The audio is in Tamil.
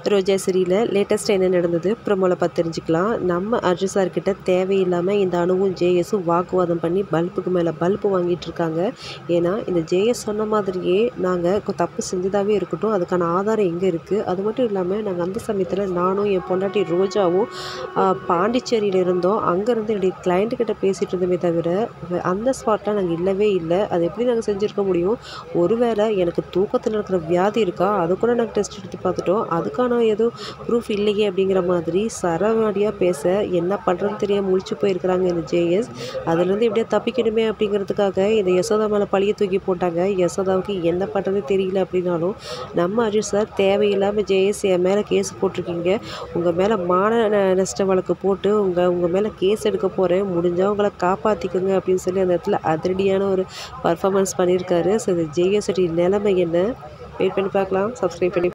ரோஜா சீரியலில் லேட்டஸ்ட்டாக என்ன நடந்தது ப்ரோமோவில் பார்த்து தெரிஞ்சுக்கலாம் நம்ம அர்ஜுன் சார் கிட்ட தேவையில்லாமல் இந்த அணுவும் ஜேஎஸும் வாக்குவாதம் பண்ணி பல்புக்கு மேலே பல்பு வாங்கிட்டு இருக்காங்க ஏன்னா இந்த ஜேஎஸ் சொன்ன மாதிரியே நாங்கள் தப்பு செஞ்சதாகவே இருக்கட்டும் அதுக்கான ஆதாரம் எங்கே இருக்குது அது மட்டும் இல்லாமல் நாங்கள் அந்த சமயத்தில் நானும் என் பொண்டாட்டி ரோஜாவும் ஆஹ், பாண்டிச்சேரியில் இருந்தோம் அங்கேருந்து என்னுடைய client கிட்ட பேசிகிட்டு இருந்தோமே தவிர வ- அந்த ஸ்பாட்டில் நாங்கள் இல்லவே இல்லை அது எப்படி நாங்கள் செஞ்சுருக்க முடியும் ஒருவேளை எனக்கு தூக்கத்தில் இருக்கிற வியாதி இருக்கா அது கூட நாங்கள் டெஸ்ட் எடுத்து பார்த்துட்டோம் அதுக்கான எதுவும் ப்ரூஃப் இல்லையே அப்படிங்கிற மாதிரி சரமாடியாக பேச என்ன பண்ணுறதுன்னு தெரியாமல் முழிச்சு போயிருக்கிறாங்க இந்த ஜேஎஸ் அதுலேருந்து எப்படியா தப்பிக்கணுமே அப்படிங்கிறதுக்காக இந்த யசோதா மேலே பழிய தூக்கி போட்டாங்க யசோதாவுக்கு என்ன பண்ணுறது தெரியல அப்படின்னாலும் நம்ம அஜித் சார் தேவையில்லாமல் ஜேஎஸ் என் மேலே கேஸ் போட்டிருக்கீங்க உங்கள் மேலே மான ந- நஷ்ட வழக்கு போட்டு உங்கள் உங்கள் மேலே கேஸ் எடுக்க போகிறேன் முடிஞ்சால் உங்களை காப்பாற்றிக்கோங்க அப்படின்னு சொல்லி அந்த இடத்துல அதிரடியான ஒரு பர்ஃபார்மன்ஸ் பண்ணியிருக்காரு ஸோ இந்த ஜேஎஸ் நிலைமை என்ன வெயிட் பண்ணி பார்க்கலாம் சப்ஸ்கிரைப் பண்ணி